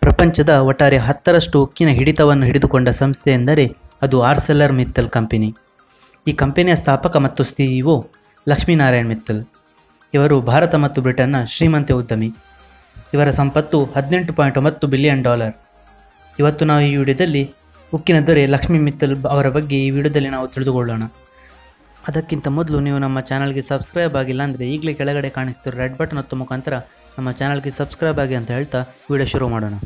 ಪ್ರಪಂಚದ ಒಟ್ಟಾರೆ ಹತ್ತರಷ್ಟು ಉಕ್ಕಿನ ಹಿಡಿತವನ್ನು ಹಿಡಿದುಕೊಂಡ ಸಂಸ್ಥೆ ಎಂದರೆ ಅದು ಆರ್ಸೆಲ್ಲರ್ ಮಿತ್ತಲ್ ಕಂಪನಿ ಈ ಕಂಪನಿಯ ಸ್ಥಾಪಕ ಮತ್ತು ಸಿಇಒ ಲಕ್ಷ್ಮೀನಾರಾಯಣ್ ಮಿತ್ತಲ್ ಇವರು ಭಾರತ ಮತ್ತು ಬ್ರಿಟನ್ನ ಶ್ರೀಮಂತ ಉದ್ಯಮಿ ಇವರ ಸಂಪತ್ತು ಹದಿನೆಂಟು ಪಾಯಿಂಟ್ ಒಂಬತ್ತು ಬಿಲಿಯನ್ ಡಾಲರ್ ಇವತ್ತು ನಾವು ಈ ವಿಡಿಯೋದಲ್ಲಿ ಉಕ್ಕಿನ ದೊರೆ ಲಕ್ಷ್ಮೀ ಮಿತ್ತಲ್ ಅವರ ಬಗ್ಗೆ ಈ ವಿಡಿಯೋದಲ್ಲಿ ನಾವು ತಿಳಿದುಕೊಳ್ಳೋಣ ಅದಕ್ಕಿಂತ ಮೊದಲು ನೀವು ನಮ್ಮ ಚಾನಲ್ಗೆ ಸಬ್ಸ್ಕ್ರೈಬ್ ಆಗಿಲ್ಲ ಅಂದರೆ ಈಗಲೇ ಕೆಳಗಡೆ ಕಾಣಿಸ್ತಿರೋ ರೆಡ್ ಬಟನ್ ಒತ್ತು ಮುಖಾಂತರ ನಮ್ಮ ಚಾನಲ್ಗೆ ಸಬ್ಸ್ಕ್ರೈಬ್ ಆಗಿ ಅಂತ ಹೇಳ್ತಾ ವಿಡಿಯೋ ಶುರು ಮಾಡೋಣ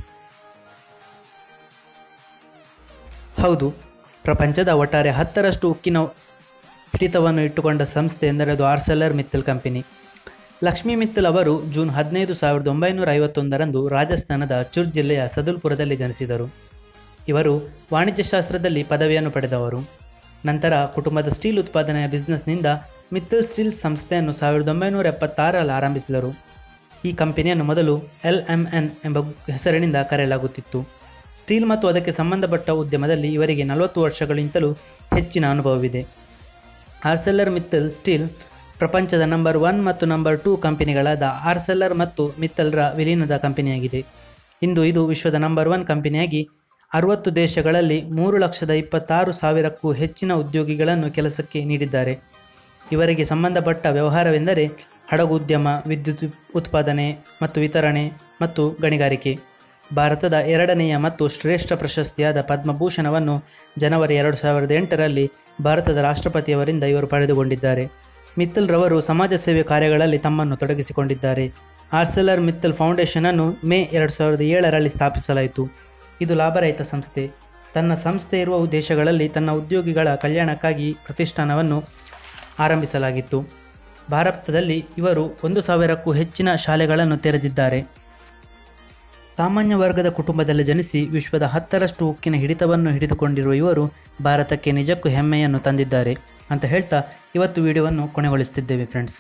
ಹೌದು ಪ್ರಪಂಚದ ಒಟ್ಟಾರೆ ಹತ್ತರಷ್ಟು ಉಕ್ಕಿನ ಹಿಡಿತವನ್ನು ಇಟ್ಟುಕೊಂಡ ಸಂಸ್ಥೆ ಎಂದರೆ ಅದು ಆರ್ಸೆಲ್ಲರ್ ಮಿತ್ತಲ್ ಕಂಪನಿ ಲಕ್ಷ್ಮೀ ಮಿತ್ತಲ್ ಅವರು ಜೂನ್ ಹದಿನೈದು ಸಾವಿರದ ಒಂಬೈನೂರ ಐವತ್ತೊಂದರಂದು ರಾಜಸ್ಥಾನದ ಚುರ್ ಜಿಲ್ಲೆಯ ಸದುಲ್ಪುರದಲ್ಲಿ ಜನಿಸಿದರು ಇವರು ವಾಣಿಜ್ಯಶಾಸ್ತ್ರದಲ್ಲಿ ಪದವಿಯನ್ನು ಪಡೆದವರು ನಂತರ ಕುಟುಂಬದ ಸ್ಟೀಲ್ ಉತ್ಪಾದನೆಯ ಬಿಸ್ನೆಸ್ನಿಂದ ಮಿತ್ತಲ್ ಸ್ಟೀಲ್ ಸಂಸ್ಥೆಯನ್ನು ಸಾವಿರದ ಒಂಬೈನೂರ ಎಪ್ಪತ್ತಾರರಲ್ಲಿ ಆರಂಭಿಸಿದರು ಈ ಕಂಪನಿಯನ್ನು ಮೊದಲು ಎಲ್ ಎಂ ಎನ್ ಎಂಬ ಹೆಸರಿನಿಂದ ಕರೆಯಲಾಗುತ್ತಿತ್ತು ಸ್ಟೀಲ್ ಮತ್ತು ಅದಕ್ಕೆ ಸಂಬಂಧಪಟ್ಟ ಉದ್ಯಮದಲ್ಲಿ ಇವರಿಗೆ ನಲವತ್ತು ವರ್ಷಗಳಿಂತಲೂ ಹೆಚ್ಚಿನ ಅನುಭವವಿದೆ ಆರ್ಸೆಲ್ಲರ್ ಮಿತ್ತಲ್ ಸ್ಟೀಲ್ ಪ್ರಪಂಚದ ನಂಬರ್ ಒನ್ ಮತ್ತು ನಂಬರ್ ಟೂ ಕಂಪನಿಗಳಾದ ಆರ್ಸೆಲ್ಲರ್ ಮತ್ತು ಮಿತ್ತಲ್ರ ವಿಲೀನದ ಕಂಪನಿಯಾಗಿದೆ ಇಂದು ಇದು ವಿಶ್ವದ ನಂಬರ್ ಒನ್ ಕಂಪನಿಯಾಗಿ ಅರವತ್ತು ದೇಶಗಳಲ್ಲಿ ಮೂರು ಲಕ್ಷದ ಇಪ್ಪತ್ತಾರು ಸಾವಿರಕ್ಕೂ ಹೆಚ್ಚಿನ ಉದ್ಯೋಗಿಗಳನ್ನು ಕೆಲಸಕ್ಕೆ ನೀಡಿದ್ದಾರೆ ಇವರಿಗೆ ಸಂಬಂಧಪಟ್ಟ ವ್ಯವಹಾರವೆಂದರೆ ಹಡಗು ಉದ್ಯಮ ವಿದ್ಯುತ್ ಉತ್ಪಾದನೆ ಮತ್ತು ವಿತರಣೆ ಮತ್ತು ಗಣಿಗಾರಿಕೆ ಭಾರತದ ಎರಡನೆಯ ಮತ್ತು ಶ್ರೇಷ್ಠ ಪ್ರಶಸ್ತಿಯಾದ ಪದ್ಮಭೂಷಣವನ್ನು ಜನವರಿ ಎರಡು ಸಾವಿರದ ಎಂಟರಲ್ಲಿ ಭಾರತದ ರಾಷ್ಟ್ರಪತಿಯವರಿಂದ ಇವರು ಪಡೆದುಕೊಂಡಿದ್ದಾರೆ ಮಿತ್ತಲ್ ರವರು ಸಮಾಜ ಸೇವೆ ಕಾರ್ಯಗಳಲ್ಲಿ ತಮ್ಮನ್ನು ತೊಡಗಿಸಿಕೊಂಡಿದ್ದಾರೆ ಆರ್ಸೆಲರ್ ಮಿತ್ತಲ್ ಫೌಂಡೇಶನನ್ನು ಮೇ ಎರಡು ಸಾವಿರದ ಏಳರಲ್ಲಿ ಸ್ಥಾಪಿಸಲಾಯಿತು ಇದು ಲಾಭರಹಿತ ಸಂಸ್ಥೆ ತನ್ನ ಸಂಸ್ಥೆ ಇರುವ ದೇಶಗಳಲ್ಲಿ ತನ್ನ ಉದ್ಯೋಗಿಗಳ ಕಲ್ಯಾಣಕ್ಕಾಗಿ ಪ್ರತಿಷ್ಠಾನವನ್ನು ಆರಂಭಿಸಲಾಗಿತ್ತು ಭಾರತದಲ್ಲಿ ಇವರು ಒಂದು ಸಾವಿರಕ್ಕೂ ಹೆಚ್ಚಿನ ಶಾಲೆಗಳನ್ನು ತೆರೆದಿದ್ದಾರೆ ಸಾಮಾನ್ಯ ವರ್ಗದ ಕುಟುಂಬದಲ್ಲಿ ಜನಿಸಿ ವಿಶ್ವದ ಹತ್ತರಷ್ಟು ಉಕ್ಕಿನ ಹಿಡಿತವನ್ನು ಹಿಡಿದುಕೊಂಡಿರುವ ಇವರು ಭಾರತಕ್ಕೆ ನಿಜಕ್ಕೂ ಹೆಮ್ಮೆಯನ್ನು ತಂದಿದ್ದಾರೆ ಅಂತ ಹೇಳ್ತಾ ಇವತ್ತು ವಿಡಿಯೋವನ್ನು ಕೊನೆಗೊಳಿಸ್ತಿದ್ದೇವೆ ಫ್ರೆಂಡ್ಸ್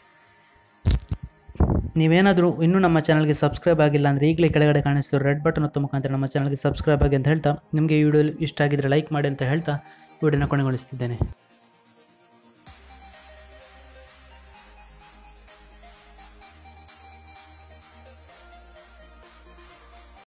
ನೀವೇನಾದರೂ ಇನ್ನೂ ನಮ್ಮ ಚಾನಲ್ಗೆ ಸಬ್ಸ್ಕ್ರೈಬ್ ಆಗಿಲ್ಲ ಅಂದರೆ ಈಗಲೇ ಕೆಳಗಡೆ ಕಾಣಿಸ್ತಿರೋ ರೆಡ್ ಬಟನ್ ಒತ್ತು ಮುಖಾಂತರ ನಮ್ಮ ಚಾನಲ್ಗೆ ಸಬ್ಸ್ಕ್ರೈಬ್ ಆಗಿ ಅಂತ ಹೇಳ್ತಾ ನಿಮಗೆ ಈ ವಿಡಿಯೋ ಇಷ್ಟ ಆಗಿದ್ರೆ ಲೈಕ್ ಮಾಡಿ ಅಂತ ಹೇಳ್ತಾ ವಿಡಿಯೋನ ಕೊನೆಗೊಳಿಸ್ತಿದ್ದೇನೆ